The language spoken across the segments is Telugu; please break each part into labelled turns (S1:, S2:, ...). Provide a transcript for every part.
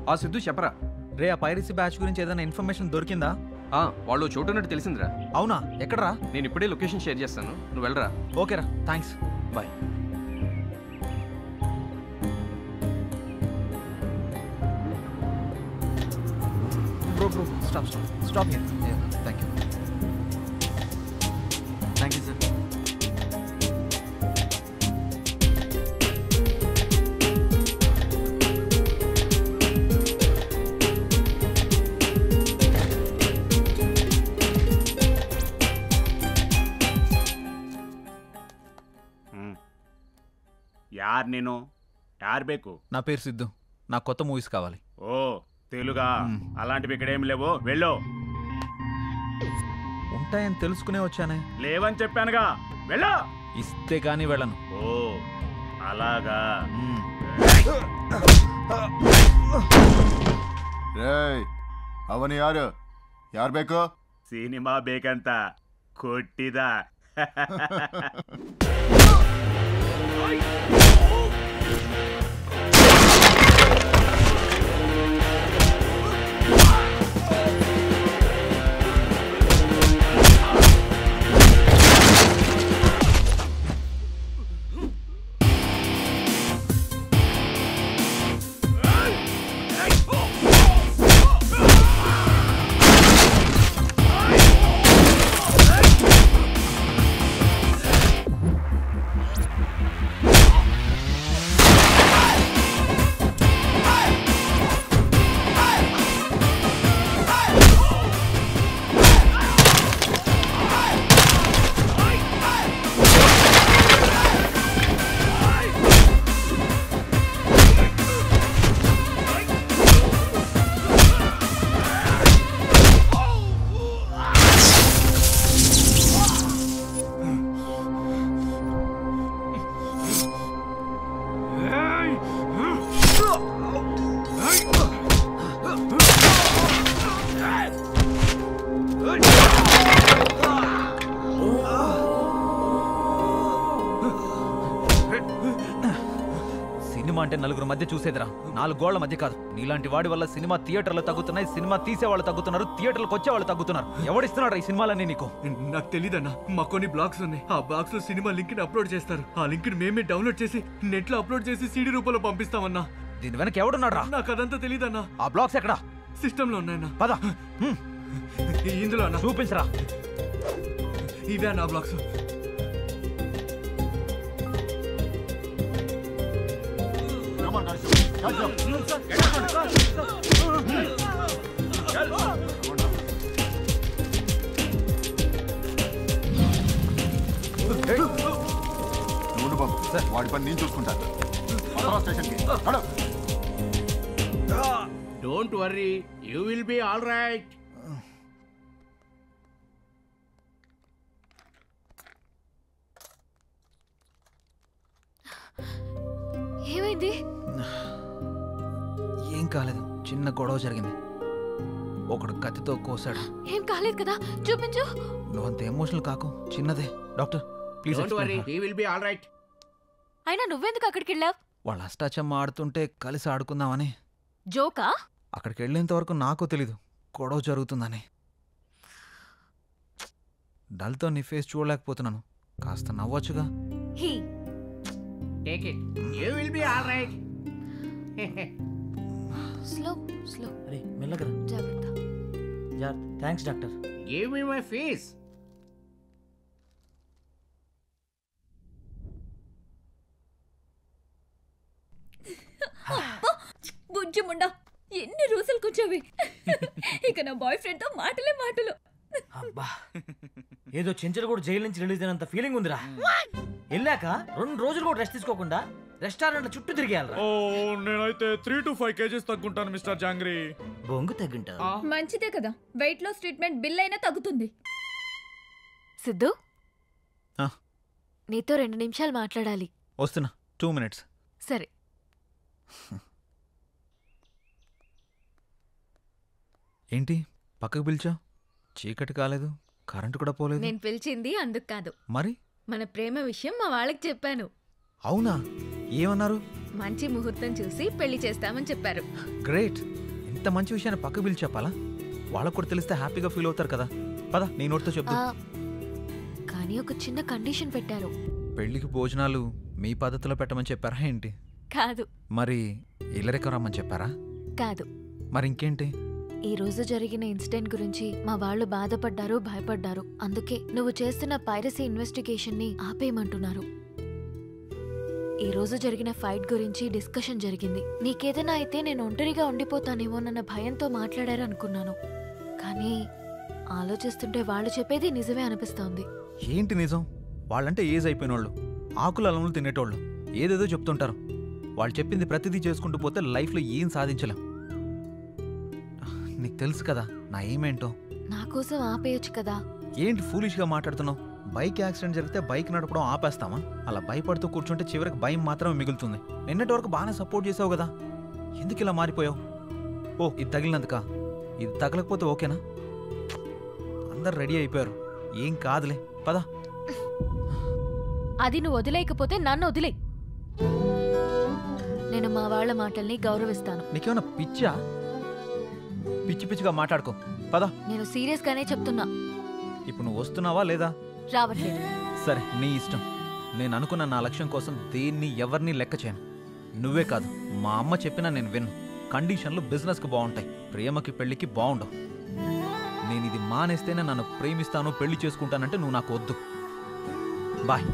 S1: ఆ సిద్ధు చెప్పరా
S2: రే ఆ పైరసీ బ్యాచ్ గురించి ఏదైనా ఇన్ఫర్మేషన్ దొరికిందా
S1: ఆ వాళ్ళు చోటు ఉన్నట్టు తెలిసిందిరా
S2: అవునా ఎక్కడరా
S1: నేను ఇప్పుడే లొకేషన్ షేర్ చేస్తాను నువ్వు వెళ్ళరా
S2: ఓకేరా thanks
S1: bye
S2: bro bro stop stop stop here thank you thank you sir
S3: ಯಾರ್ ನೀನು ಯಾರ್ ಬೇಕು
S2: నా పేరు సిద్ధు నాకు కొత్త మూవీస్ కావాలి
S3: ఓ తెలుగా
S2: మ్మ్.
S3: అలాంటివి ఇక్కడ ఏం లేవు వెళ్ళు
S2: ఉంటాయని తెలుసుకునే వచ్చానే
S3: లేవని చెప్పానుగా వెళ్ళు
S2: ఇస్తే కానీ వెళ్ళను
S3: ఓ అలాగా
S2: మ్మ్.
S4: ರೇಯ್ ಅವನು ಯಾರು ಯಾರು ಬೇಕು
S3: ಸಿನಿಮಾ ಬೇಕಂತ ಕೊಟ್ಟಿದ
S2: సినిమా అంటే నలుగురు మధ్య చూసేదిరా నాలుగు గోళ్ల మధ్య కాదు నీలాంటి వాడి వల్ల సినిమా థియేటర్లు తగ్గుతున్నాయి సినిమా తీసే వాళ్ళు తగ్గుతున్నారు థియేటర్లకు వచ్చే వాళ్ళు తగ్గుతున్నారు ఎవడిస్తున్నాడు ఈ సినిమాలన్నీ నీకు
S5: నాకు తెలీదన్నా మా కొన్ని బ్లాగ్స్ ఉన్నాయి ఆ బ్లాగ్స్ లో సినిమా లింక్ ని అప్లోడ్ చేస్తారు ఆ లింక్ ని మేమే డౌన్లోడ్ చేసి నెట్ లో అప్లోడ్ చేసి సీడీ రూపంలో పంపిస్తామన్నా
S2: దీని వెనక ఎవడున్నాడు రా
S5: నాకు అదంతా తెలీదన్నా
S2: ఆ బ్లాగ్స్ ఎక్కడా
S5: సిస్టమ్ లో ఉన్నాయన్నా
S2: పద హ్మ్,
S5: ఈ- ఇందులో అన్న
S2: చూపించరా
S5: ఇవే అన్న vlogs
S4: Come on, guys. Catch up. నువ్వు బాబు వాడి పని నేను చూసుకుంటాను పదరా స్టేషన్కి నడు.
S3: Don't worry you will be all right
S6: ఏమైంది
S2: ఏం కాలేదు చిన్న గొడవ జరిగింది ఒకడు కత్తితో కోసాడు
S6: ఏం కాలేదు కదా చూపించు
S2: నువ్వంత ఎమోషనల్ కాకు చిన్నదే doctor please
S3: don't worry he will be all right
S6: అయినా నువ్వెందుకు అక్కడికి వెళ్ళావు
S2: వాళ్ళ అష్టాచమ్మ ఆడుతుంటే కలిసి ఆడుకుందామని
S6: జోకా
S2: అక్కడికి వెళ్ళేంత వరకు నాకు తెలీదు గొడవ జరుగుతుందని డల్తో నీ ఫేస్ చూడలేకపోతున్నాను కాస్త నవ్వొచ్చుగా
S6: he
S3: take it you will be all right
S6: slow slow
S7: అరే మెల్లగరా
S6: జాగ్రత్త
S7: జార్ thanks doctor
S3: give me my fees
S8: బుజ్జి ముండా ఎన్ని రోజులు కూర్చోవి ఇక నా బాయ్ ఫ్రెండ్ తో మాటలే మాటలు
S7: అబ్బా ఏదో చెంచలు కూడా జైలు నుంచి రిలీజ్ అయినంత ఫీలింగ్ ఉందిరా వెళ్ళాక రెండు రోజులు కూడా రెస్ట్ తీసుకోకుండా రెస్టారెంట్ చుట్టూ తిరిగేయాలరా
S5: ఓ నేనైతే త్రీ టు ఫైవ్ కేజీస్ తగ్గుంటాను మిస్టర్ జాంగ్రీ
S7: బొంగు తగ్గింటా
S8: మంచిదే కదా వెయిట్ లాస్ ట్రీట్మెంట్ బిల్ అయినా తగ్గుతుంది
S6: సిద్ధు
S2: ఆ.
S6: నీతో రెండు నిమిషాలు మాట్లాడాలి
S2: వస్తున్నా టూ మినిట్స్
S6: సరే
S2: ఏంటి పక్కకు పిలిచా చీకటి కాలేదు కరెంటు కూడా పోలేదు
S8: నేను పిలిచింది అందుకు కాదు
S2: మరి
S8: మన ప్రేమ విషయం మా వాళ్ళకి చెప్పాను
S2: అవునా ఏమన్నారు
S8: మంచి ముహూర్తం చూసి పెళ్లి చేస్తామని చెప్పారు
S2: గ్రేట్ ఇంత మంచి విషయాన్ని పక్క పిలిచి చెప్పాలా వాళ్ళకు కూడా తెలిస్తే హ్యాపీగా ఫీల్ అవుతారు కదా పద నీ నోటితో చెప్తా
S6: ఆ, కానీ ఒక చిన్న కండిషన్ పెట్టారు
S2: పెళ్లికి భోజనాలు మీ పద్ధతిలో పెట్టమని చెప్పారా ఏంటి
S6: కాదు
S2: మరి ఇల్లరికం రమ్మని చెప్పారా
S6: కాదు
S2: మరి ఇంకేంటి
S6: ఈ రోజు జరిగిన ఇన్సిడెంట్ గురించి మా వాళ్ళు బాధపడ్డారు భయపడ్డారు అందుకే నువ్వు చేస్తున్న పైరసీ ఇన్వెస్టిగేషన్ ని ఆపేయమంటున్నారు ఈ రోజు జరిగిన ఫైట్ గురించి డిస్కషన్ జరిగింది నీకేదైనా అయితే నేను ఒంటరిగా ఉండిపోతానేమోనన్న భయంతో మాట్లాడారు అనుకున్నాను కానీ ఆలోచిస్తుంటే వాళ్ళు చెప్పేది నిజమే అనిపిస్తోంది
S2: ఏంటి నిజం వాళ్ళంటే ఏజ్ అయిపోయిన వాళ్ళు ఆకుల అలములు తినేటోళ్ళు ఏదేదో చెప్తుంటారు వాళ్ళు చెప్పింది ప్రతిదీ చేసుకుంటూ పోతే లైఫ్లో ఏం సాధించలేం నీకు తెలుసు కదా నా ఏమేంటో
S6: నా కోసం ఆపేయొచ్చు కదా
S2: ఏంటి ఫూలిష్గా మాట్లాడుతున్నావు బైక్ యాక్సిడెంట్ జరిగితే బైక్ నడపడం ఆపేస్తామా అలా భయపడుతూ కూర్చుంటే చివరికి భయం మాత్రమే మిగులుతుంది నిన్నటి వరకు బాగానే సపోర్ట్ చేసావు కదా ఎందుకు ఇలా మారిపోయావు ఓ ఇది తగిలినందుక ఇది తగలకపోతే ఓకేనా అందరు రెడీ అయిపోయారు ఏం కాదులే పద
S6: అది నువ్వు వదిలేయకపోతే నన్ను వదిలే నేను మా వాళ్ళ మాటల్ని గౌరవిస్తాను
S2: నీకేమైనా పిచ్చా పిచ్చి పిచ్చిగా మాట్లాడుకో పద
S6: నేను సీరియస్ గానే చెప్తున్నా
S2: ఇప్పుడు నువ్వు వస్తున్నావా లేదా
S6: రావట్లేదు
S2: సరే నీ ఇష్టం నేను అనుకున్న నా లక్ష్యం కోసం దేన్ని ఎవరిని లెక్క చేయను నువ్వే కాదు మా అమ్మ చెప్పినా నేను విన్ను కండిషన్లు బిజినెస్కి బాగుంటాయి ప్రేమకి పెళ్లికి బాగుండవు నేను ఇది మానేస్తేనే నన్ను ప్రేమిస్తాను పెళ్లి చేసుకుంటానంటే నువ్వు నాకు వద్దు బాయ్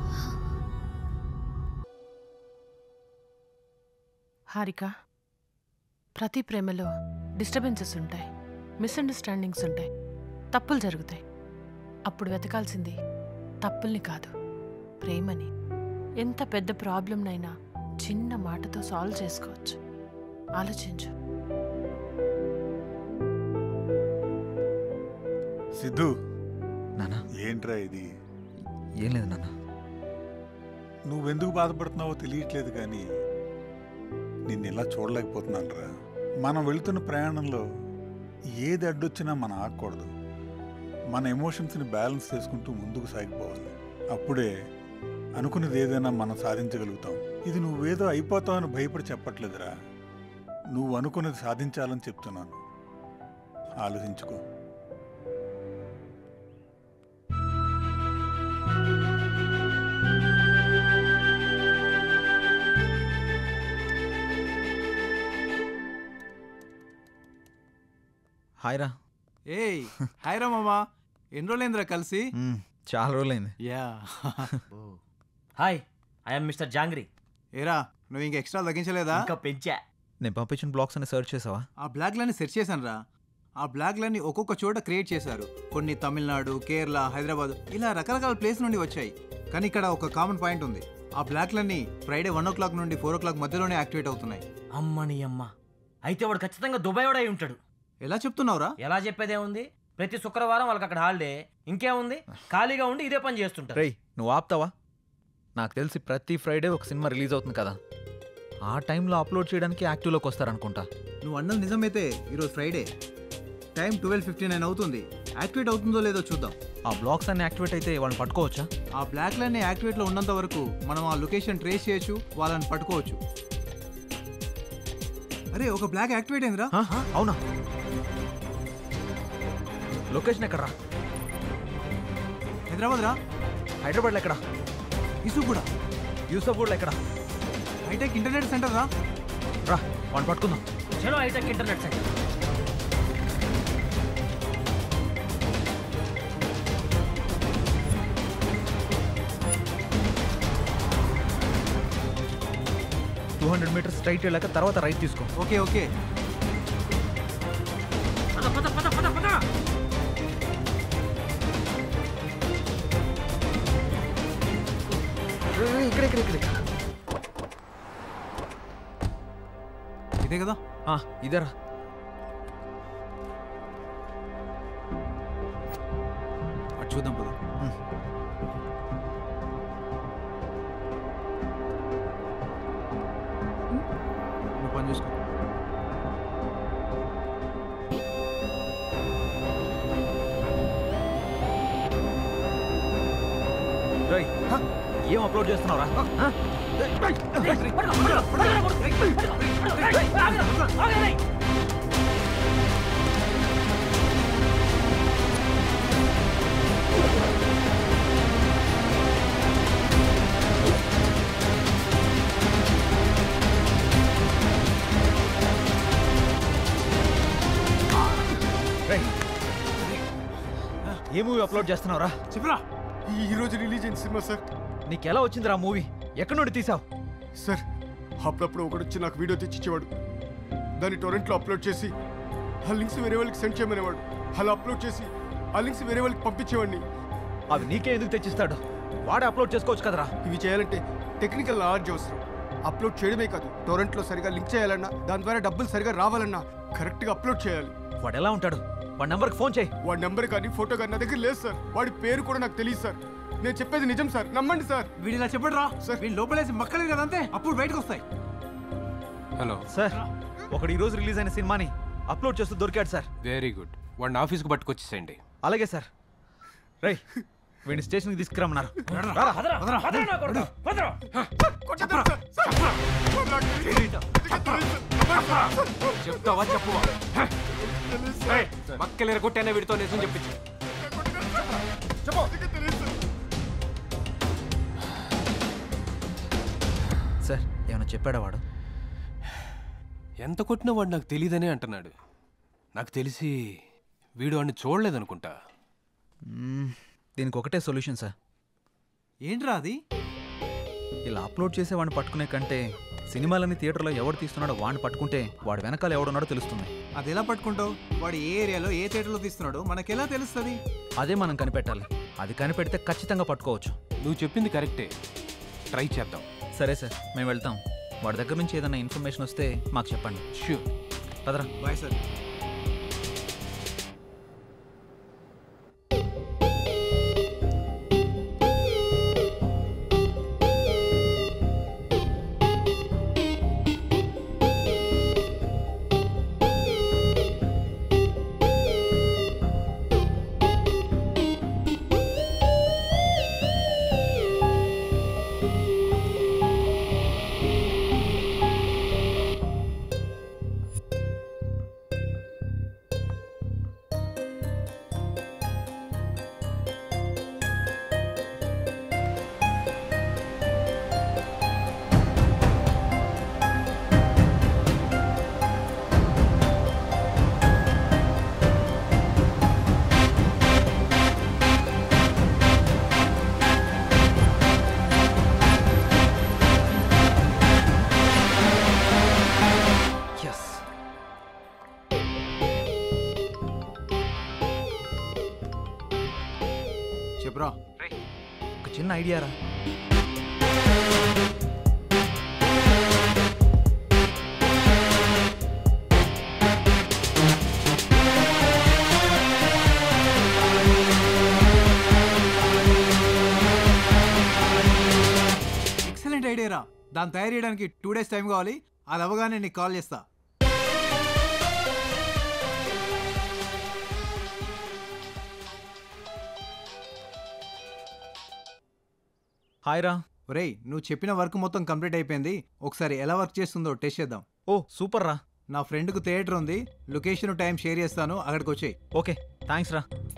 S9: హారిక ప్రతి ప్రేమలో డిస్టర్బెన్సెస్ ఉంటాయి మిస్అండర్స్టాండింగ్స్ ఉంటాయి తప్పులు జరుగుతాయి అప్పుడు వెతకాల్సింది తప్పుల్ని కాదు ప్రేమని ఎంత పెద్ద ప్రాబ్లంనైనా చిన్న మాటతో సాల్వ్ చేసుకోవచ్చు ఆలోచించు
S4: సిద్ధు
S2: నాన్న
S4: ఏంట్రా ఇది
S2: ఏం లేదు నాన్న
S4: నువ్వెందుకు బాధపడుతున్నావో తెలియట్లేదు కానీ నిన్ను ఇలా చూడలేకపోతున్నాను రా మనం వెళుతున్న ప్రయాణంలో ఏది అడ్డొచ్చినా మనం ఆగకూడదు మన ఎమోషన్స్ని బ్యాలెన్స్ చేసుకుంటూ ముందుకు సాగిపోవాలి అప్పుడే అనుకున్నది ఏదైనా మనం సాధించగలుగుతాం ఇది నువ్వేదో అయిపోతావని భయపడి చెప్పట్లేదురా నువ్వు అనుకున్నది సాధించాలని చెప్తున్నాను ఆలోచించుకో
S2: హాయ్ రా
S5: ఏయ్ హాయ్ రా మామా ఎన్ని రోజులైందిరా కలిసి
S2: మ్, చాలా రోజులైంది
S5: yeah
S7: hi I'm mister Jangri
S5: ఏరా నువ్వు ఇంక ఎక్స్ట్రా తగ్గించలేదా
S7: ఇంకా పెంచా
S2: నేను పంపించిన బ్లాగ్స్ అని సెర్చ్ చేసావా
S5: ఆ బ్లాక్లన్నీ సెర్చ్ చేశాను రా ఆ బ్లాక్లన్నీ ఒక్కొక్క చోట క్రియేట్ చేశారు కొన్ని తమిళనాడు కేరళ హైదరాబాద్ ఇలా రకరకాల ప్లేస్ నుండి వచ్చాయి కానీ ఇక్కడ ఒక కామన్ పాయింట్ ఉంది ఆ బ్లాక్లన్నీ ఫ్రైడే వన్ ఓ క్లాక్ నుండి ఫోర్ ఓ క్లాక్ మధ్యలోనే యాక్టివేట్ అవుతున్నాయి
S7: అమ్మని అమ్మ అయితే వాడు ఖచ్చితంగా దుబాయ్ వాడు అయి ఉంటాడు
S5: ఎలా చెప్తున్నావురా
S7: ఎలా చెప్పేదే ఉంది ప్రతి శుక్రవారం వాళ్ళకి అక్కడ హాలిడే ఇంకేముంది ఖాళీగా ఉండి ఇదే పని చేస్తుంటారు
S2: రేయ్ నువ్వు ఆపుతావా నాకు తెలిసి ప్రతి ఫ్రైడే ఒక సినిమా రిలీజ్ అవుతుంది కదా ఆ టైంలో అప్లోడ్ చేయడానికి యాక్టివ్లోకి వస్తారనుకుంటా
S5: నువ్వు అన్నది నిజమైతే ఈరోజు Friday time twelve fifty nine అవుతుంది యాక్టివేట్ అవుతుందో లేదో చూద్దాం
S2: ఆ బ్లాగ్స్ అన్ని యాక్టివేట్ అయితే వాళ్ళని పట్టుకోవచ్చా
S5: ఆ బ్లాక్లన్నీ యాక్టివేట్లో ఉన్నంత వరకు మనం ఆ లొకేషన్ ట్రేస్ చేయొచ్చు వాళ్ళని పట్టుకోవచ్చు అరే ఒక బ్లాక్ యాక్టివేట్ అయిందిరా
S2: హ? అవునా లొకేషన్ ఎక్కడరా
S5: హైదరాబాద్ రా
S2: హైదరాబాద్లో ఎక్కడ
S5: ఇసు కూడా
S2: యూసఫ్గూడ్లో ఎక్కడ
S5: హైటెక్ ఇంటర్నెట్ సెంటర్ రా
S2: రా వాడిని పట్టుకుందాం
S7: చలో hitech internet centre
S2: two hundred metres straight వెళ్ళాక తర్వాత రైట్ తీసుకో
S5: ఓకే ఓకే
S7: పద పద పద పద పద
S2: ఇక్కడ ఇక్కడ ఇక్కడ
S5: ఇదే కదా
S2: ఆ, ఇదేరా
S5: అటు చూద్దాం పద నువ్వు పని చూసుకో
S2: రేయ్, హ, ఏం అప్లోడ్ చేస్తున్నావురా ఆ? రేయ్. ఏ మూవీ అప్లోడ్ చేస్తున్నావురా
S5: చెప్పరా
S10: ఈ రోజు రిలీజ్ అయిన సినిమా సార్
S2: నీకెలా వచ్చిందిరా మూవీ ఎక్కడి నుండి తీసావు
S10: సార్ అప్పుడప్పుడు ఒకడు వచ్చి నాకు వీడియో తెచ్చిచ్చేవాడు దాన్ని టొరెంట్లో అప్లోడ్ చేసి ఆ లింక్స్ వేరే వాళ్ళకి సెండ్ చేయమనేవాడు అలా అప్లోడ్ చేసి ఆ లింక్స్ వేరే వాళ్ళకి పంపించేవాడిని
S2: అవి నీకే ఎందుకు తెచ్చిస్తాడు వాడే అప్లోడ్ చేసుకోవచ్చు కదరా
S10: ఇవి చేయాలంటే టెక్నికల్ నాలెడ్జ్ అవసరం అప్లోడ్ చేయడమే కాదు టొరెంట్లో సరిగా లింక్ చేయాలన్నా దాని ద్వారా డబ్బులు సరిగా రావాలన్నా కరెక్ట్గా అప్లోడ్ చేయాలి
S2: వాడు ఎలా ఉంటాడు వాడి నెంబర్కి ఫోన్ చేయి
S10: వాడి నెంబర్ కానీ ఫోటో కానీ నా దగ్గర లేదు సార్ వాడి పేరు కూడా నాకు తెలియదు సార్ నేను చెప్పేది నిజం సార్ నమ్మండి సార్
S5: వీడు ఇలా చెప్పడు రా వీళ్ళు లోపలేసి మక్కలేదు కదా అంతే అప్పుడు బయటకు వస్తాయి
S1: హలో
S2: సార్ ఒకడు ఈ రోజు రిలీజ్ అయిన సినిమాని అప్లోడ్ చేస్తూ దొరికాడు సార్
S1: వెరీ గుడ్ వాడిని ఆఫీస్కి పట్టుకొచ్చేసేయండి
S2: అలాగే సార్ రై వీడిని స్టేషన్కి తీసుకురమ్మన్నారు రారా.
S1: చెప్తావా చెప్పువా మక్కలేరు కొట్టైనా వీడితో నిజం చెప్పించు
S2: సార్ ఏమైనా చెప్పాడా వాడు
S1: ఎంత కొట్టినా వాడు నాకు తెలియదనే అంటున్నాడు నాకు తెలిసి వీడు వాడిని చూడలేదనుకుంటా
S2: మ్మ్, దీనికి ఒకటే సొల్యూషన్ సార్
S5: ఏంట్రా అది
S2: ఇలా అప్లోడ్ చేసే వాడిని పట్టుకునే కంటే సినిమాలని థియేటర్లో ఎవడు తీస్తున్నాడో వాడిని పట్టుకుంటే వాడి వెనకాల ఎవడున్నాడో తెలుస్తుంది
S5: అది ఎలా పట్టుకుంటావు వాడు ఏ ఏరియాలో ఏ థియేటర్లో తీస్తున్నాడో మనకెలా తెలుస్తుంది
S2: అదే మనం కనిపెట్టాలి అది కనిపెడితే ఖచ్చితంగా పట్టుకోవచ్చు
S1: నువ్వు చెప్పింది కరెక్టే ట్రై చేద్దాం
S2: సరే సార్ మేము వెళ్తాం వాడి దగ్గర నుంచి ఏదైనా ఇన్ఫర్మేషన్ వస్తే మాకు చెప్పండి
S1: షూర్
S2: పదరా
S5: బాయ్ సార్
S2: ఎస్
S5: చెప్పురా
S2: ఒక చిన్న ఐడియా రా
S5: ఎక్సలెంట్ ఐడియా రా దాన్ని తయారు చేయడానికి టూ డేస్ టైం కావాలి అది అవ్వగానే నీకు కాల్ చేస్తా
S2: హాయ్ రా
S5: ఒరేయ్ నువ్వు చెప్పిన వర్క్ మొత్తం కంప్లీట్ అయిపోయింది ఒకసారి ఎలా వర్క్ చేస్తుందో టెస్ట్ చేద్దాం
S2: ఓ సూపర్ రా
S5: నా ఫ్రెండ్కు థియేటర్ ఉంది లొకేషన్ టైం షేర్ చేస్తాను అక్కడికి వచ్చేయి
S2: ఓకే థ్యాంక్స్ రా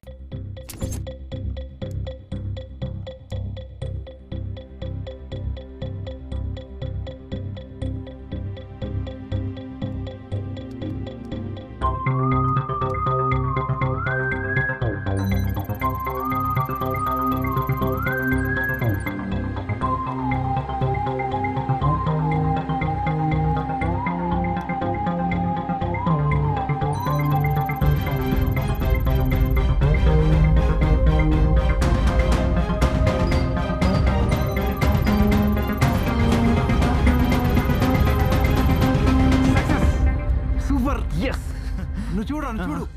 S5: సూపర్ ఎస్ నువ్వు చూడు నువ్వు చూడు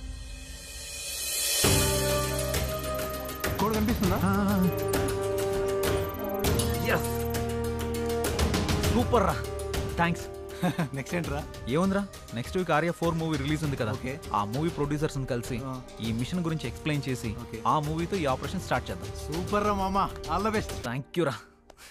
S5: కోడ్ కనిపిస్తుందా
S2: ఎస్ సూపర్ రా థ్యాంక్స్
S5: నెక్స్ట్ ఏంట్రా
S2: ఏముందిరా next week Arya four movie release ఉంది కదా
S5: Okay.
S2: ఆ మూవీ ప్రొడ్యూసర్స్ కలిసి
S5: ఆ.
S2: ఈ మిషన్ గురించి ఎక్స్ప్లెయిన్ చేసి
S5: Okay.
S2: ఆ మూవీతో ఈ ఆపరేషన్ స్టార్ట్ చేద్దాం
S5: సూపర్ రా మామా all the best
S2: thank you రా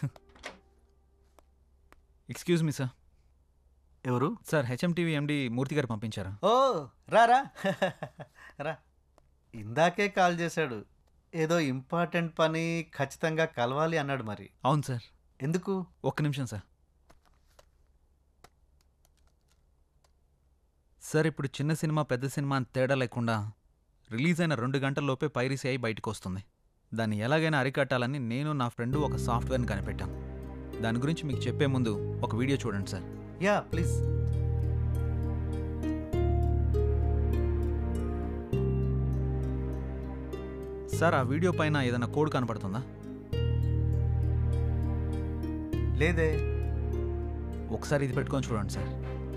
S2: ఎక్స్క్యూజ్ మీ సార్
S11: ఎవరు
S2: sir HMTV MD Murthy garu పంపించారా
S11: ఓ రారా రా ఇందాకే కాల్ చేశాడు ఏదో ఇంపార్టెంట్ పని ఖచ్చితంగా కలవాలి అన్నాడు మరి
S2: అవును సార్
S11: ఎందుకు
S2: ఒక్క నిమిషం సార్ సార్ ఇప్పుడు చిన్న సినిమా పెద్ద సినిమా అని తేడా లేకుండా రిలీజ్ అయిన రెండు గంటల్లోపే పైరసీ అయి బయటకు వస్తుంది దాన్ని ఎలాగైనా అరికట్టాలని నేను నా ఫ్రెండ్ ఒక సాఫ్ట్వేర్ని కనిపెట్టాం దాని గురించి మీకు చెప్పే ముందు ఒక వీడియో చూడండి సార్
S11: యా ప్లీజ్
S2: సార్ ఆ వీడియో పైన ఏదైనా కోడ్ కనపడుతుందా
S11: లేదే
S2: ఒకసారి ఇది పెట్టుకొని చూడండి సార్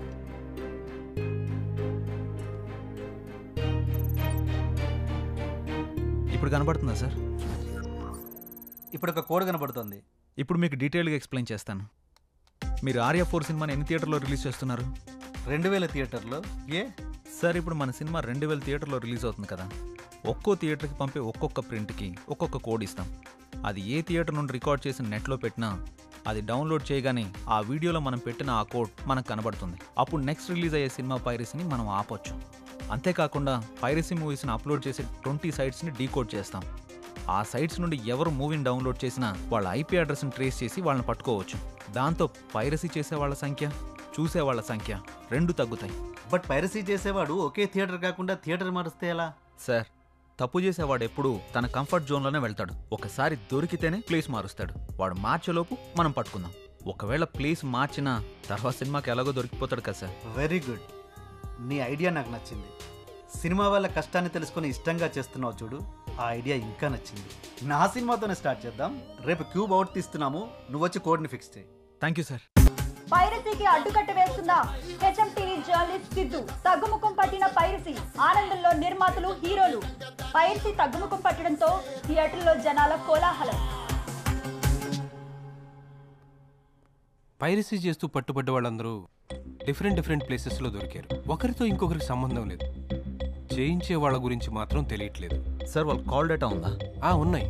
S2: ఇప్పుడు కనపడుతుందా సార్
S11: ఇప్పుడు ఒక కోడ్ కనబడుతోంది
S2: ఇప్పుడు మీకు డీటెయిల్గా ఎక్స్ప్లెయిన్ చేస్తాను మీరు ఆర్య ఫోర్ సినిమాని ఎన్ని థియేటర్లో రిలీజ్ చేస్తున్నారు
S11: రెండు వేల థియేటర్లో ఏ
S2: సార్ ఇప్పుడు మన సినిమా రెండు వేల థియేటర్లో రిలీజ్ అవుతుంది కదా ఒక్కో థియేటర్కి పంపే ఒక్కొక్క ప్రింట్కి ఒక్కొక్క కోడ్ ఇస్తాం అది ఏ థియేటర్ నుండి రికార్డ్ చేసి నెట్లో పెట్టినా అది డౌన్లోడ్ చేయగానే ఆ వీడియోలో మనం పెట్టిన ఆ కోడ్ మనకు కనబడుతుంది అప్పుడు నెక్స్ట్ రిలీజ్ అయ్యే సినిమా పైరసీని మనం ఆపొచ్చు అంతేకాకుండా పైరసీ మూవీస్ని అప్లోడ్ చేసే ట్వంటీ సైట్స్ని డీకోడ్ చేస్తాం ఆ సైట్స్ నుండి ఎవరు మూవీని డౌన్లోడ్ చేసినా వాళ్ళ ఐపీ అడ్రస్ని ట్రేస్ చేసి వాళ్ళని పట్టుకోవచ్చు దాంతో పైరసీ చేసే వాళ్ళ సంఖ్య చూసే వాళ్ళ సంఖ్య రెండు తగ్గుతాయి
S11: బట్ పైరసీ చేసేవాడు ఒకే థియేటర్ కాకుండా థియేటర్ మారిస్తే ఎలా
S2: సార్ తప్పు చేసేవాడు ఎప్పుడూ తన కంఫర్ట్ జోన్లోనే వెళ్తాడు ఒకసారి దొరికితేనే ప్లేస్ మారుస్తాడు వాడు మార్చేలోపు మనం పట్టుకుందాం ఒకవేళ ప్లేస్ మార్చినా తర్వాత సినిమాకి ఎలాగో దొరికిపోతాడు కదా సార్
S11: వెరీ గుడ్ నీ ఐడియా నాకు నచ్చింది సినిమా వాళ్ళ కష్టాన్ని తెలుసుకొని ఇష్టంగా చేస్తున్నావు చూడు ఆ ఐడియా ఇంకా నచ్చింది నా సినిమాతోనే స్టార్ట్ చేద్దాం రేపు క్యూబ్ అవుట్ తీస్తున్నాము నువ్వు వచ్చి కోడ్ని ఫిక్స్ చేయి
S2: థ్యాంక్ యూ సార్
S12: పైరసీకి అడ్డుకట్ట వేస్తున్న హెచ్ఎం టీవీ జర్నలిస్ట్ సిద్ధు తగ్గుముఖం పట్టిన పైరసీ ఆనందంలో నిర్మాతలు హీరోలు పైరసీ తగ్గుముఖం పట్టడంతో థియేటర్లో జనాల కోలాహలం
S1: పైరసీ చేస్తూ పట్టుబడ్డ వాళ్ళందరూ డిఫరెంట్ డిఫరెంట్ ప్లేసెస్లో దొరికారు ఒకరితో ఇంకొకరికి సంబంధం లేదు చేయించే వాళ్ళ గురించి మాత్రం తెలియట్లేదు
S2: సార్ వాళ్ళ కాల్ డేటా ఉందా
S1: ఆ ఉన్నాయి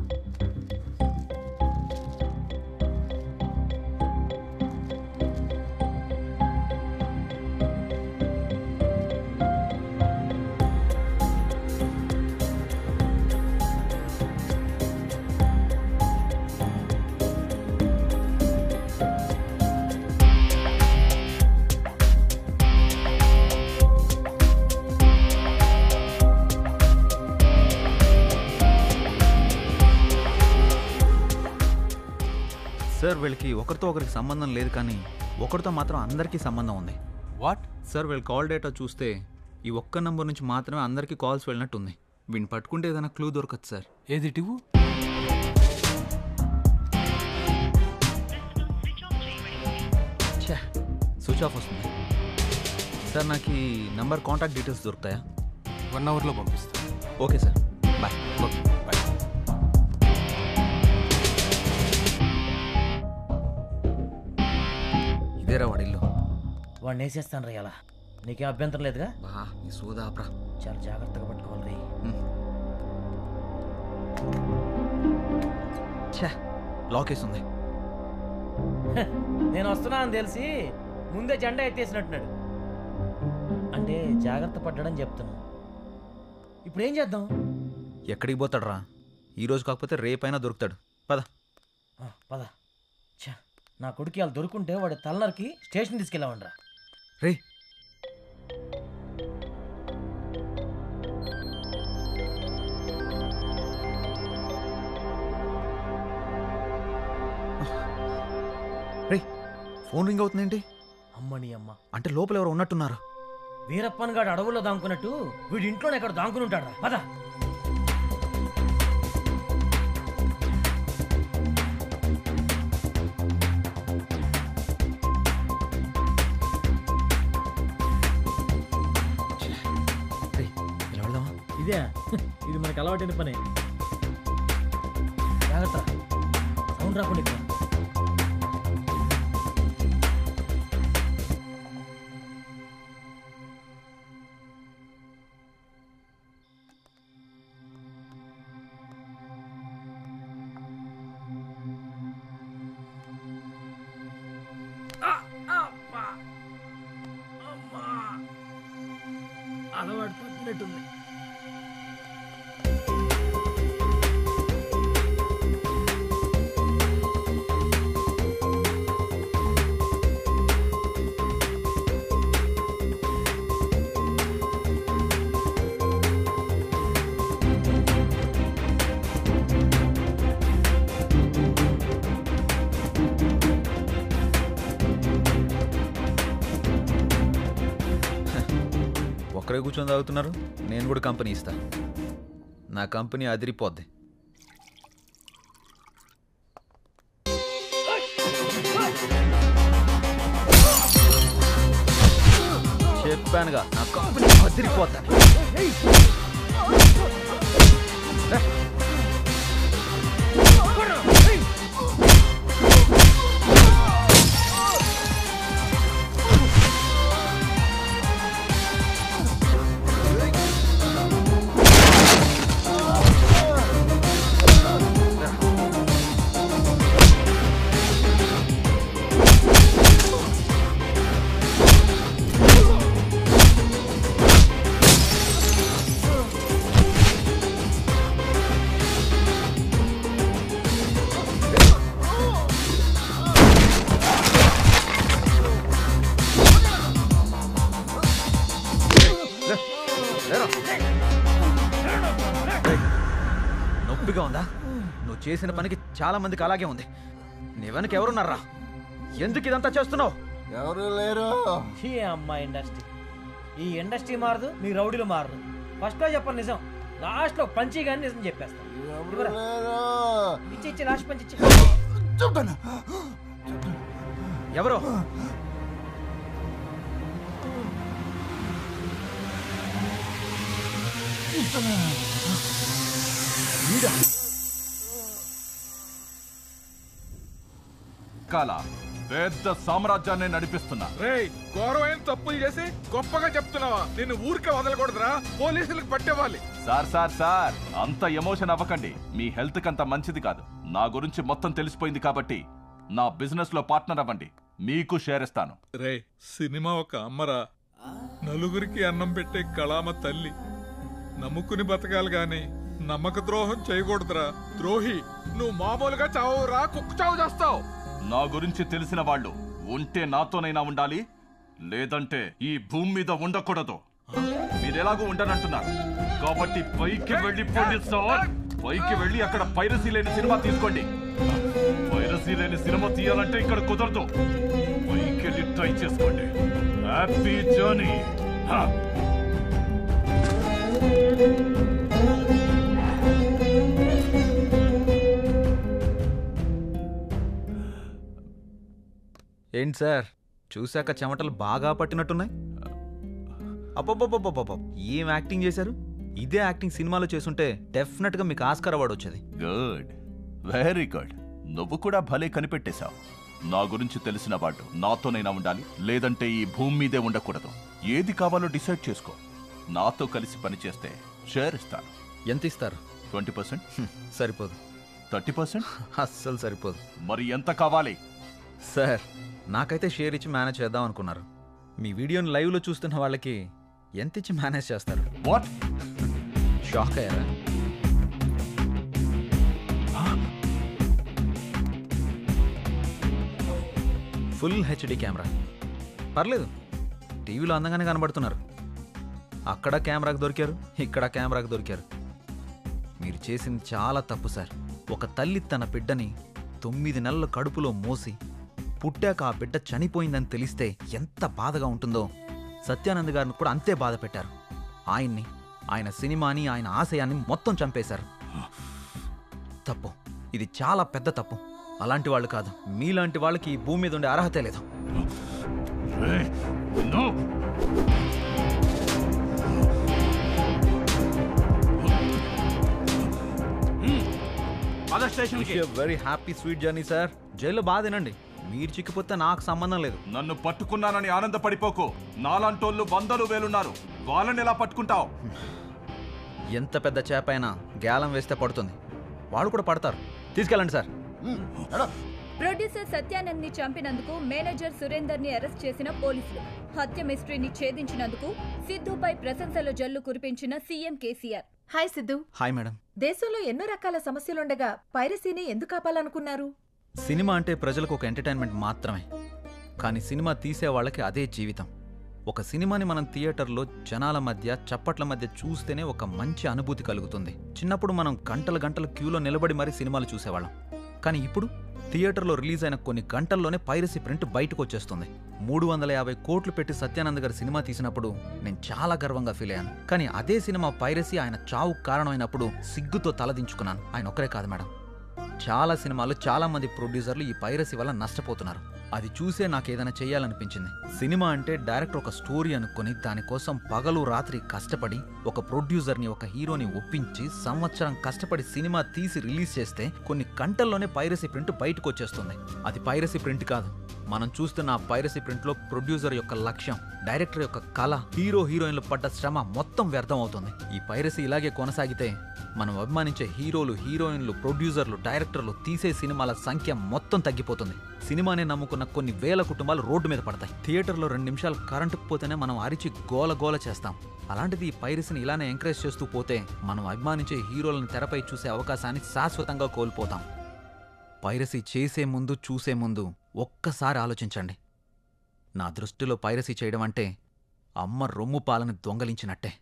S2: సార్ వీళ్ళకి ఒకరితో ఒకరికి సంబంధం లేదు కానీ ఒకరితో మాత్రం అందరికీ సంబంధం ఉంది
S1: వాట్
S2: సార్ వీళ్ళ కాల్ డేటా చూస్తే ఈ ఒక్క నంబర్ నుంచి మాత్రమే అందరికీ కాల్స్ వెళ్ళినట్టుంది వీడిని పట్టుకుంటే ఏదైనా క్లూ దొరకదు సార్
S1: ఏది టివు
S2: ఛే స్విచ్ ఆఫ్ వస్తుంది సార్ నాకు ఈ నంబర్ కాంటాక్ట్ డీటెయిల్స్ దొరుకుతాయా
S1: వన్ అవర్లో పంపిస్తా
S2: okay sir bye okay
S1: bye
S2: ఇదేరా వాడి ఇల్లు
S7: వాడిని వేసేస్తాను రా ఇలా నీకేం అభ్యంతరం లేదుగా
S2: బా ఈ సోదాప్రా
S7: చాలా జాగ్రత్తగా పట్టుకోవాలి రే
S2: ఛే లాక్ వేసి ఉంది
S7: నేను వస్తున్నా అని తెలిసి ముందే జెండా ఎత్తేసినట్టున్నాడు అంటే జాగ్రత్త పడ్డాడని చెప్తున్నాను ఇప్పుడు ఏం చేద్దాం
S2: ఎక్కడికి పోతాడురా ఈ రోజు కాకపోతే రేపైనా దొరుకుతాడు పద
S7: ఆ, పద ఛ, నా కొడుకు వాళ్ళు దొరుకుంటే వాడి తలనరికి స్టేషన్ తీసుకెళ్ళామండ్రా
S2: రే రే ఫోన్ రింగ్ అవుతుందేంటి
S7: అమ్మని అమ్మ
S2: అంటే లోపల ఎవరు ఉన్నట్టున్నారు
S7: వీరప్పన్ గాడు అడవుల్లో దాంకున్నట్టు వీడి ఇంట్లోనే ఎక్కడ దాంకుని ఉంటాడు పద
S2: రే ఇలా వెళ్దామా
S7: ఇదే ఇది మనకు అలవాటైన పని జాగ్రత్త సౌండ్ రాకుండా ఇక్కడ అలవాటు తప్పినట్టుంది
S2: ఒక్కరే కూర్చొని తాగుతున్నారు నేను కూడా కంపెనీ ఇస్తా నా కంపెనీ అదిరిపోద్ది చెప్పానుగా నా కంపెనీ అదిరిపోద్ది నొప్పిగా ఉందా నువ్వు చేసిన పనికి చాలా మందికి అలాగే ఉంది నీ వెనక ఎవరున్నారా ఎందుకు ఇదంతా చేస్తున్నావు
S4: ఎవరు లేరు
S7: ఈ అమ్మ ఇండస్ట్రీ ఈ ఇండస్ట్రీ మారదు మీ రౌడీలు మారదు ఫస్ట్ లో చెప్పండి నిజం లాస్ట్ లో పంచి కానీ నిజం చెప్పేస్తాను ఇవ్వరా. ఇచ్చి ఇచ్చి లాస్ట్ పంచి ఇచ్చి
S2: ఎవరు
S13: కాల పెద్ద సామ్రాజ్యాన్ని నడిపిస్తున్నా
S14: రేయ్ ఘోరమైన తప్పులు చేసి గొప్పగా చెప్తున్నావా నిన్ను ఊరికే వదలకూడదురా పోలీసులకు పట్టేవాలి
S13: సార్ సార్ సార్ అంత ఎమోషన్ అవ్వకండి మీ హెల్త్ కంత మంచిది కాదు నా గురించి మొత్తం తెలిసిపోయింది కాబట్టి నా బిజినెస్ లో పార్ట్నర్ అవ్వండి మీకు షేర్ ఇస్తాను
S14: రే సినిమా ఒక అమ్మరా నలుగురికి అన్నం పెట్టే కళామ తల్లి నమ్ముకుని బతకాలి గాని నమ్మక ద్రోహం చేయకూడదురా ద్రోహి నువ్వు మామూలుగా చావురా కుక్క చావు చేస్తావు
S13: నా గురించి తెలిసిన వాళ్ళు ఉంటే నాతోనైనా ఉండాలి లేదంటే ఈ భూమి మీద ఉండకూడదు మీరెలాగూ ఉండనంటున్నారు కాబట్టి పైకి వెళ్ళి పోండి సార్ పైకి వెళ్ళి అక్కడ పైరసీ లేని సినిమా తీసుకోండి పైరసీ లేని సినిమా తీయాలంటే ఇక్కడ కుదరదు పైకి వెళ్ళి ట్రై చేసుకోండి హ్యాపీ జర్నీ
S2: ఏంటి సార్ చూశాక చెమటలు బాగా పట్టినట్టున్నాయి అబ్బబ్బబ్బబ్బబ్బ ఏం యాక్టింగ్ చేశారు ఇదే యాక్టింగ్ సినిమాలో చేసుంటే డెఫినెట్గా మీకు ఆస్కార్ అవార్డు వచ్చేది
S13: గుడ్ వెరీ గుడ్ నువ్వు కూడా భలే కనిపెట్టేశావు నా గురించి తెలిసిన వాడు నాతోనైనా ఉండాలి లేదంటే ఈ భూమి మీదే ఉండకూడదు ఏది కావాలో డిసైడ్ చేసుకో నాతో కలిసి పనిచేస్తే షేర్ ఇస్తాను
S2: ఎంత ఇస్తారు
S13: ట్వంటీ పర్సెంట్
S2: సరిపోదు
S13: థర్టీ పర్సెంట్
S2: అస్సలు సరిపోదు
S13: మరి ఎంత కావాలి
S2: సార్ నాకైతే షేర్ ఇచ్చి మేనేజ్ చేద్దాం అనుకున్నారు మీ వీడియోని లైవ్లో చూస్తున్న వాళ్ళకి ఎంత ఇచ్చి మేనేజ్ చేస్తారు
S13: వాట్
S2: షాక్ అయ్యారా ఫుల్ హెచ్డి కెమెరా పర్లేదు టీవీలో అందంగానే కనబడుతున్నారు అక్కడ కెమెరాకు దొరికారు ఇక్కడ కెమెరాకు దొరికారు మీరు చేసింది చాలా తప్పు సార్ ఒక తల్లి తన బిడ్డని తొమ్మిది నెలల కడుపులో మోసి పుట్టాక ఆ బిడ్డ చనిపోయిందని తెలిస్తే ఎంత బాధగా ఉంటుందో సత్యానంద్ గారిని కూడా అంతే బాధ పెట్టారు ఆయన్ని ఆయన సినిమాని ఆయన ఆశయాన్ని మొత్తం చంపేశారు తప్పు ఇది చాలా పెద్ద తప్పు అలాంటి వాళ్ళు కాదు మీలాంటి వాళ్ళకి ఈ భూమి మీద ఉండే అర్హతే లేదు
S13: పద స్టేషన్కి
S2: very happy sweet journey sir జైల్లో బాధేనండి మీరు చిక్కిపోతే నాకు సంబంధం లేదు
S13: నన్ను పట్టుకున్నానని ఆనందపడిపోకు నాలాంటోళ్ళు వందలు వేలున్నారు వాళ్ళని ఎలా పట్టుకుంటావు
S2: ఎంత పెద్ద చేప అయినా గ్యాలం వేస్తే పడుతుంది వాళ్ళు కూడా పడతారు తీసుకెళ్ళండి సార్
S8: ప్రొడ్యూసర్ సత్యానంద్ ని చంపినందుకు మేనేజర్ సురేందర్ ని అరెస్ట్ చేసిన పోలీసులు హత్య మిస్టరీని ఛేదించినందుకు సిద్ధుపై ప్రశంసల జల్లు కురిపించిన CM KCR
S15: hi Siddhu
S2: hi madam
S15: దేశంలో ఎన్నో రకాల సమస్యలుండగా పైరసీని ఎందుకు ఆపాలనుకున్నారు
S2: సినిమా అంటే ప్రజలకు ఒక ఎంటర్టైన్మెంట్ మాత్రమే కానీ సినిమా తీసే వాళ్ళకి అదే జీవితం ఒక సినిమాని మనం థియేటర్లో జనాల మధ్య చప్పట్ల మధ్య చూస్తేనే ఒక మంచి అనుభూతి కలుగుతుంది చిన్నప్పుడు మనం గంటల గంటల క్యూలో నిలబడి మరీ సినిమాలు చూసేవాళ్ళం కానీ ఇప్పుడు థియేటర్లో రిలీజ్ అయిన కొన్ని గంటల్లోనే పైరసీ ప్రింట్ బయటకు వచ్చేస్తుంది మూడు వందల యాభై కోట్లు పెట్టి సత్యానంద్ గారి సినిమా తీసినప్పుడు నేను చాలా గర్వంగా ఫీల్ అయ్యాను కానీ అదే సినిమా పైరసీ ఆయన చావు కారణమైనప్పుడు సిగ్గుతో తలదించుకున్నాను ఆయన ఒక్కరే కాదు మేడం చాలా సినిమాలు చాలా మంది ప్రొడ్యూసర్లు ఈ పైరసీ వల్ల నష్టపోతున్నారు అది చూసే నాకు ఏదైనా చేయాలనిపించింది సినిమా అంటే డైరెక్టర్ ఒక స్టోరీ అనుకుని దానికోసం పగలు రాత్రి కష్టపడి ఒక ప్రొడ్యూసర్ని ఒక హీరోని ఒప్పించి సంవత్సరం కష్టపడి సినిమా తీసి రిలీజ్ చేస్తే కొన్ని గంటల్లోనే పైరసీ ప్రింట్ బయటకు వచ్చేస్తుంది అది పైరసీ ప్రింట్ కాదు మనం చూస్తున్న ఆ పైరసీ ప్రింట్లో ప్రొడ్యూసర్ యొక్క లక్ష్యం డైరెక్టర్ యొక్క కళ హీరో హీరోయిన్లు పడ్డ శ్రమ మొత్తం వ్యర్థం అవుతుంది ఈ పైరసీ ఇలాగే కొనసాగితే మనం అభిమానించే హీరోలు హీరోయిన్లు ప్రొడ్యూసర్లు డైరెక్టర్లు తీసే సినిమాల సంఖ్య మొత్తం తగ్గిపోతుంది సినిమాని నమ్ముకున్న కొన్ని వేల కుటుంబాలు రోడ్డు మీద పడతాయి థియేటర్లో రెండు నిమిషాలు కరెంటు పోతేనే మనం అరిచి గోల గోల చేస్తాం అలాంటిది ఈ పైరసీని ఇలానే ఎంకరేజ్ చేస్తూ పోతే మనం అభిమానించే హీరోలను తెరపై చూసే అవకాశాన్ని శాశ్వతంగా కోల్పోతాం పైరసీ చేసే ముందు చూసే ముందు ఒక్కసారి ఆలోచించండి నా దృష్టిలో పైరసీ చేయడం అంటే అమ్మ రొమ్ము పాలని దొంగలించినట్టే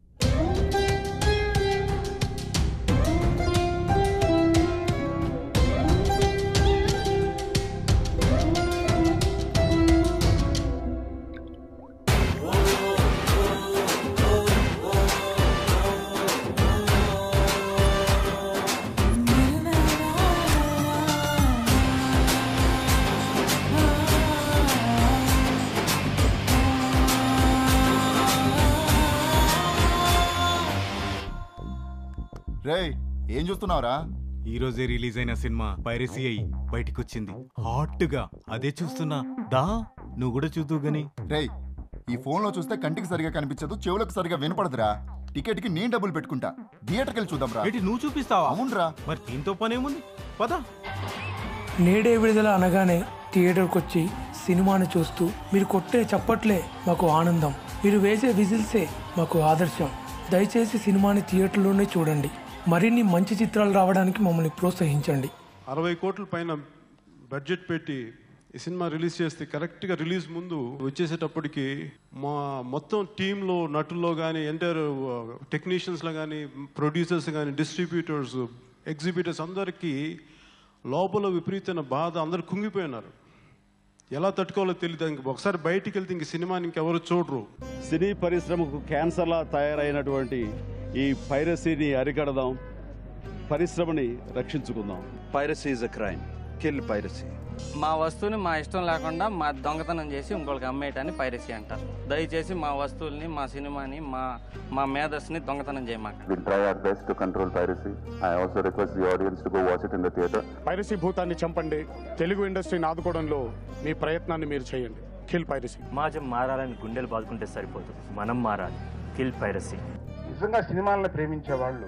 S4: రేయ్ ఏం చూస్తున్నావురా
S16: ఈ రోజే రిలీజ్ అయిన సినిమా పైరసీ అయ్యి బయటికి వచ్చింది హాట్ గా అదే చూస్తున్నా దా నువ్వు కూడా చూద్దు గని
S4: రేయ్ ఈ ఫోన్లో చూస్తే కంటికి సరిగా కనిపించదు చెవులకు సరిగా వినపడదురా టికెట్కి నేను డబ్బులు పెట్టుకుంటా థియేటర్కి వెళ్ళి చూద్దాం రా
S16: ఏంటి నువ్వు చూపిస్తావా
S4: అవునరా
S16: మరి దీంతో పనేముంది పద
S17: నేడే విడుదల అనగానే థియేటర్కి వచ్చి సినిమాను చూస్తూ మీరు కొట్టే చప్పట్లే మాకు ఆనందం మీరు వేసే విజిల్సే మాకు ఆదర్శం దయచేసి సినిమాని థియేటర్లోనే చూడండి మరిన్ని మంచి చిత్రాలు రావడానికి మమ్మల్ని ప్రోత్సహించండి
S18: అరవై కోట్ల పైన బడ్జెట్ పెట్టి ఈ సినిమా రిలీజ్ చేస్తే కరెక్ట్గా రిలీజ్ ముందు వచ్చేసేటప్పటికి మా మొత్తం టీంలో నటుల్లో కానీ ఎంటైర్ టెక్నీషియన్స్లో కానీ ప్రొడ్యూసర్స్ కానీ డిస్ట్రిబ్యూటర్స్ ఎగ్జిబిటర్స్ అందరికీ లోపల విపరీతమైన బాధ అందరు కుంగిపోయినారు ఎలా తట్టుకోవాలో తెలియదు ఇంక ఒకసారి బయటికి వెళ్తే ఇంక సినిమాని ఇంకెవరు చూడరు
S19: సినీ పరిశ్రమకు క్యాన్సర్లా తయారైనటువంటి ఈ పైరసీని అరికడదాం పరిశ్రమని రక్షించుకుందాం
S20: piracy is a crime kill piracy
S21: మా వస్తువుని మా ఇష్టం లేకుండా మా దొంగతనం చేసి ఇంకొకరికి అమ్మేయటాన్ని పైరసీ అంటారు దయచేసి మా వస్తువుల్ని మా సినిమాని మా మా మేధస్ని దొంగతనం చేయమాక
S22: We'll try our best to control piracy. I also request the audience to go watch it in the theater.
S23: పైరసీ భూతాన్ని చంపండి తెలుగు ఇండస్ట్రీని ఆదుకోవడంలో మీ ప్రయత్నాన్ని మీరు చేయండి కిల్ పైరసీ
S24: సమాజం మారాలని గుండెలు బాదుకుంటే సరిపోదు మనం మారాలి కిల్ పైరసీ
S25: నిజంగా సినిమాలను ప్రేమించే వాళ్ళు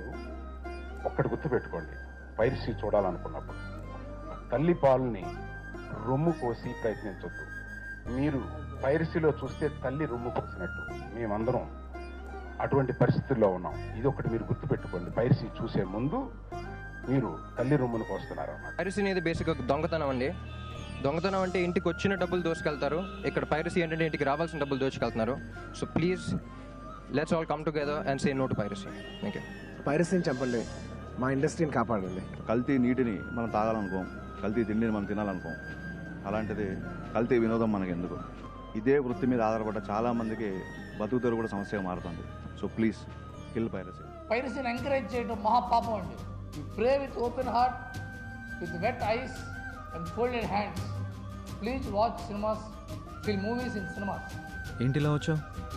S25: ఒక్కటి గుర్తుపెట్టుకోండి పైరసీ చూడాలనుకున్నప్పుడు తల్లి పాలని రొమ్ము కోసి ప్రయత్నించొద్దు మీరు పైరసీలో చూస్తే తల్లి రొమ్ము కోసినట్టు మేమందరం అటువంటి పరిస్థితుల్లో ఉన్నాం ఇది ఒకటి మీరు గుర్తుపెట్టుకోండి పైరసీ చూసే ముందు మీరు తల్లి రొమ్మును కోస్తున్నారు అన్నమాట
S26: పైరసీ అనేది బేసిక్గా దొంగతనం అండి దొంగతనం అంటే ఇంటికి వచ్చిన డబ్బులు దోచుకెళ్తారు ఇక్కడ పైరసీ ఏంటంటే ఇంటికి రావాల్సిన డబ్బులు దోచుకెళ్తున్నారు so please let's all come together and say no to piracy thank you
S27: పైరసీని చంపండి మా ఇండస్ట్రీని కాపాడండి
S19: కల్తీ నీటిని మనం తాగాలనుకోం కల్తీ తిండిని మనం తినాలనుకోం అలాంటిది కల్తీ వినోదం మనకి ఎందుకు ఇదే వృత్తి మీద ఆధారపడ్డ చాలా మందికి బతుకుతారు కూడా సమస్యగా మారుతుంది సో ప్లీజ్ కిల్ పైరసీ
S28: పైరసీని ఎంకరేజ్ చేయడం మహాపాపం అండి you pray with open heart with wet eyes and folded hands please watch cinemas fill movies in cinemas
S2: ఏంటిలా వచ్చావు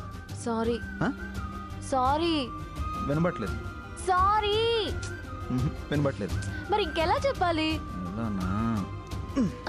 S6: సారీ సారీ
S2: వినబట్లేదు
S6: సారీ
S2: మ్హూ, వినబట్లేదు
S6: మరి ఇంకెలా చెప్పాలి
S2: ఎలానా